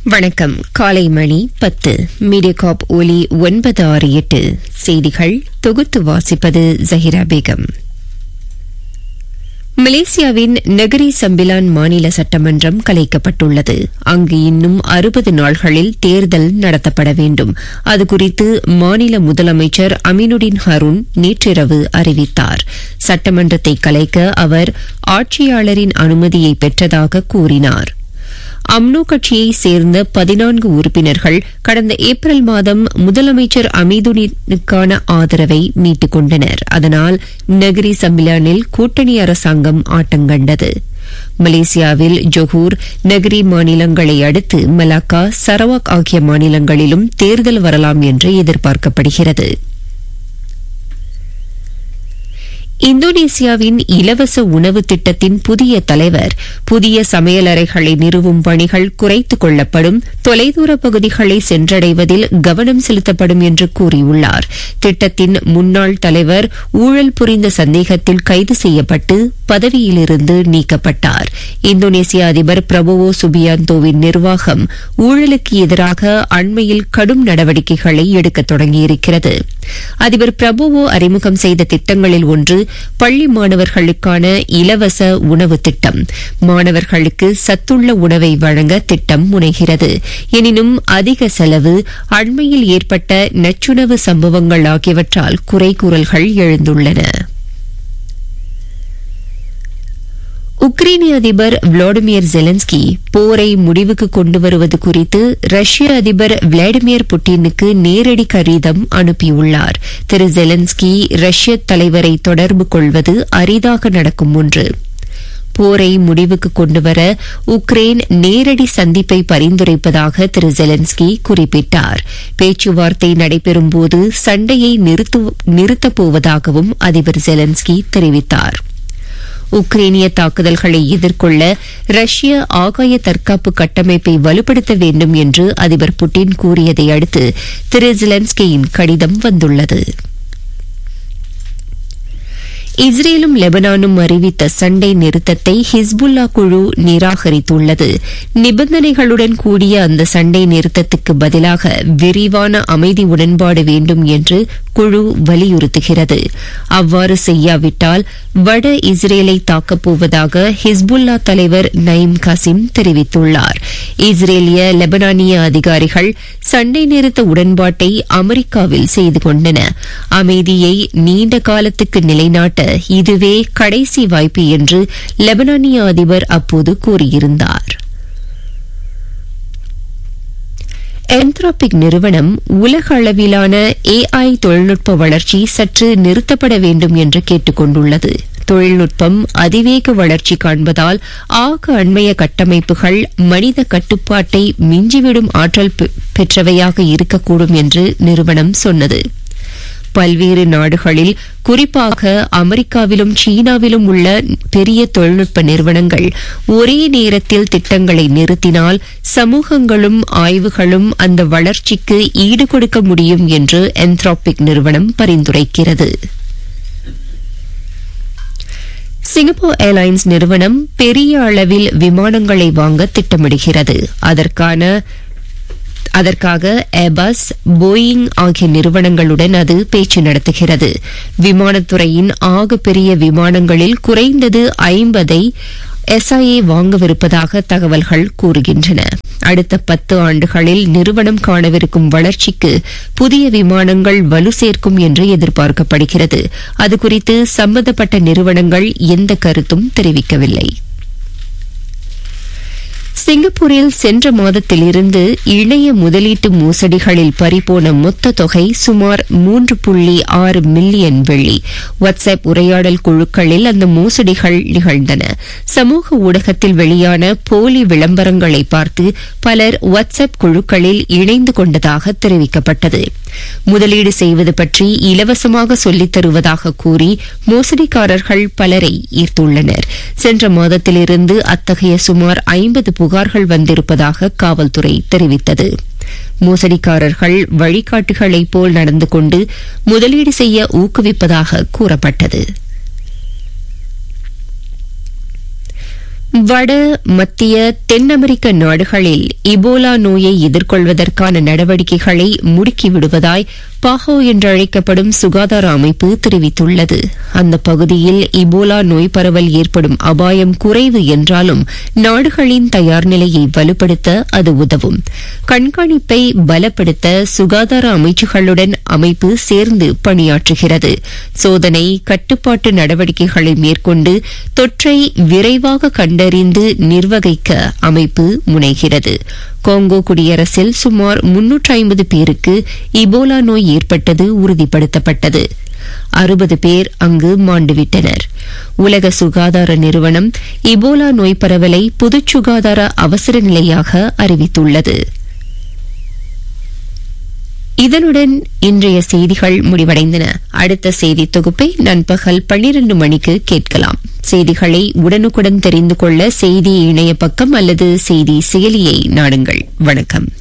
வணக்கம் காலை மணி பத்து மீடியாகாப் ஒலி ஒன்பது ஆறு எட்டு செய்திகள் தொகுத்து வாசிப்பது ஜஹிரா பேகம் மலேசியாவின் நகரி சம்பிலான் மாநில சட்டமன்றம் கலைக்கப்பட்டுள்ளது அங்கு இன்னும் அறுபது நாள்களில் தேர்தல் நடத்தப்பட வேண்டும் அதுகுறித்து மாநில முதலமைச்சர் அமீனுடின் ஹருண் நேற்றிரவு அறிவித்தார் சட்டமன்றத்தை கலைக்க அவர் ஆட்சியாளரின் அனுமதியை பெற்றதாக கூறினார் அம்னோ கட்சியை சேர்ந்த பதினான்கு உறுப்பினர்கள் கடந்த ஏப்ரல் மாதம் முதலமைச்சர் அமீதுனினுக்கான ஆதரவை மீட்டுக் கொண்டனர் அதனால் நகரி சம்பிலானில் கூட்டணி அரசாங்கம் ஆட்டங்கண்டது மலேசியாவில் ஜொஹூர் நகரி மாநிலங்களை அடுத்து மலாக்கா சரவாக் ஆகிய மாநிலங்களிலும் தேர்தல் வரலாம் என்று எதிர்பார்க்கப்படுகிறது இந்தோனேசியாவின் இலவச உணவு திட்டத்தின் புதிய தலைவர் புதிய சமையலறைகளை நிறுவும் பணிகள் குறைத்துக் கொள்ளப்படும் தொலைதூர பகுதிகளை சென்றடைவதில் கவனம் செலுத்தப்படும் என்று கூறியுள்ளார் திட்டத்தின் முன்னாள் தலைவர் ஊழல் புரிந்த சந்தேகத்தில் கைது செய்யப்பட்டு பதவியிலிருந்து நீக்கப்பட்டார் இந்தோனேசிய அதிபர் பிரபோவோ சுபியாந்தோவின் நிர்வாகம் ஊழலுக்கு எதிராக அண்மையில் கடும் நடவடிக்கைகளை எடுக்க தொடங்கியிருக்கிறது அதிபர் பிரபோவோ அறிமுகம் செய்த திட்டங்களில் ஒன்று பள்ளி மாணவர்களுக்கான இலவச உணவு திட்டம் மாணவர்களுக்கு சத்துள்ள உணவை வழங்க திட்டம் முனைகிறது எனினும் அதிக செலவு அண்மையில் ஏற்பட்ட நச்சுணவு சம்பவங்கள் ஆகியவற்றால் குறை கூறல்கள் எழுந்துள்ளன உக்ரைனிய அதிபர் விளாடிமிர் ஜெலன்ஸ்கி போரை முடிவுக்கு கொண்டு வருவது குறித்து ரஷ்ய அதிபர் விளாடிமிர் புட்டினுக்கு நேரடி கடிதம் அனுப்பியுள்ளார் திரு ஜெலன்ஸ்கி ரஷ்ய தலைவரை தொடர்பு கொள்வது அரிதாக நடக்கும் ஒன்று போரை முடிவுக்கு கொண்டுவர உக்ரைன் நேரடி சந்திப்பை பரிந்துரைப்பதாக திரு ஜெலன்ஸ்கி குறிப்பிட்டார் பேச்சுவார்த்தை நடைபெறும்போது சண்டையை நிறுத்தப் போவதாகவும் அதிபர் ஜெலன்ஸ்கி தெரிவித்தார் உக்ரைனிய தாக்குதல்களை எதிர்கொள்ள ரஷ்ய ஆகாய தற்காப்பு கட்டமைப்பை வலுப்படுத்த வேண்டும் என்று அதிபர் புட்டின் கூறியதை அடுத்து திரு ஜெலன்ஸ்கியின் கடிதம் வந்துள்ளது இஸ்ரேலும் லெபனானும் அறிவித்த சண்டை நிறுத்தத்தை ஹிஸ்புல்லா குழு நிராகரித்துள்ளது நிபந்தனைகளுடன் கூடிய அந்த சண்டை நிறுத்தத்துக்கு பதிலாக விரிவான அமைதி உடன்பாடு வேண்டும் என்று குழு வலியுறுத்துகிறது அவ்வாறு செய்யாவிட்டால் வட இஸ்ரேலை தாக்கப் போவதாக ஹிஸ்புல்லா தலைவர் நயிம் கசிம் தெரிவித்துள்ளார் இஸ்ரேலிய லெபனானிய அதிகாரிகள் சண்டை நிறுத்த உடன்பாட்டை அமெரிக்காவில் செய்து கொண்டன அமைதியை நீண்ட காலத்துக்கு நிலைநாட்ட இதுவே கடைசி வாய்ப்பு என்று லெபனானிய அதிபர் அப்போது கூறியிருந்தார் என்த்ராபிக் நிறுவனம் உலக அளவிலான ஏஐ தொழில்நுட்ப வளர்ச்சி சற்று நிறுத்தப்பட வேண்டும் என்று கேட்டுக் கொண்டுள்ளது தொழில்நுட்பம் அதிவேக வளர்ச்சி காண்பதால் ஆக அண்மைய கட்டமைப்புகள் மனித கட்டுப்பாட்டை மிஞ்சிவிடும் ஆற்றல் பெற்றவையாக இருக்கக்கூடும் என்று நிறுவனம் சொன்னது பல்வேறு நாடுகளில் குறிப்பாக அமெரிக்காவிலும் சீனாவிலும் உள்ள பெரிய தொழில்நுட்ப நிறுவனங்கள் ஒரே நேரத்தில் திட்டங்களை நிறுத்தினால் சமூகங்களும் ஆய்வுகளும் அந்த வளர்ச்சிக்கு ஈடுகொடுக்க முடியும் என்று என்த்ராபிக் நிறுவனம் பரிந்துரைக்கிறது சிங்கப்பூர் ஏர்லைன்ஸ் நிறுவனம் பெரிய அளவில் விமானங்களை வாங்க திட்டமிடுகிறது அதற்கான அதற்காக ஏபஸ் போயிங் ஆகிய நிறுவனங்களுடன் அது பேச்சு நடத்துகிறது விமானத்துறையின் ஆக பெரிய விமானங்களில் குறைந்தது ஐம்பதை எஸ்ஐஏ வாங்கவிருப்பதாக தகவல்கள் கூறுகின்றன அடுத்த பத்து ஆண்டுகளில் நிறுவனம் காணவிருக்கும் வளர்ச்சிக்கு புதிய விமானங்கள் வலு சேர்க்கும் என்று எதிர்பார்க்கப்படுகிறது அதுகுறித்து சம்பந்தப்பட்ட நிறுவனங்கள் எந்த கருத்தும் தெரிவிக்கவில்லை சிங்கப்பூரில் சென்ற மாதத்திலிருந்து இணைய முதலீட்டு மோசடிகளில் பறிபோன மொத்த தொகை சுமார் மூன்று புள்ளி ஆறு மில்லியன் வெள்ளி வாட்ஸ்அப் உரையாடல் குழுக்களில் அந்த மோசடிகள் நிகழ்ந்தன சமூக ஊடகத்தில் வெளியான போலி விளம்பரங்களை பார்த்து பலர் வாட்ஸ்அப் குழுக்களில் இணைந்து கொண்டதாக தெரிவிக்கப்பட்டது முதலீடு செய்வது பற்றி இலவசமாக சொல்லித் தருவதாக கூறி மோசடிக்காரர்கள் பலரை ஈர்த்துள்ளனர் சென்ற மாதத்திலிருந்து அத்தகைய சுமார் ஐம்பது புகார்கள் வந்திருப்பதாக காவல்துறை தெரிவித்தது மோசடிக்காரர்கள் வழிகாட்டுகளைப் போல் நடந்து கொண்டு முதலீடு செய்ய ஊக்குவிப்பதாக கூறப்பட்டது வட மத்திய தென் அமெரிக்க நாடுகளில் இபோலா நோயை எதிர்கொள்வதற்கான நடவடிக்கைகளை முடுக்கிவிடுவதாய் பாஹோ என்றழைக்கப்படும் சுகாதார அமைப்பு தெரிவித்துள்ளது அந்த பகுதியில் இபோலா நோய் பரவல் ஏற்படும் அபாயம் குறைவு என்றாலும் நாடுகளின் தயார் நிலையை வலுப்படுத்த அது உதவும் கண்காணிப்பை பலப்படுத்த சுகாதார அமைச்சுகளுடன் அமைப்பு சேர்ந்து பணியாற்றுகிறது சோதனை கட்டுப்பாட்டு நடவடிக்கைகளை மேற்கொண்டு தொற்றை விரைவாக கண்டறிந்து நிர்வகிக்க அமைப்பு முனைகிறது காங்கோ குடியரசில் சுமார் முன்னூற்று ஐம்பது பேருக்கு இபோலா நோய் ஏற்பட்டது உறுதிப்படுத்தப்பட்டது அறுபது பேர் அங்கு மாண்டுவிட்டனர் உலக சுகாதார நிறுவனம் இபோலா நோய் பரவலை பொது சுகாதார அவசர நிலையாக அறிவித்துள்ளது இதனுடன் இன்றைய செய்திகள் முடிவடைந்தன அடுத்த செய்தி தொகுப்பை நண்பகல் பன்னிரண்டு மணிக்கு கேட்கலாம் செய்திகளை உடனுக்குடன் தெரிந்து கொள்ள செய்தி இணைய பக்கம் அல்லது செய்தி செயலியை நாடுங்கள் வணக்கம்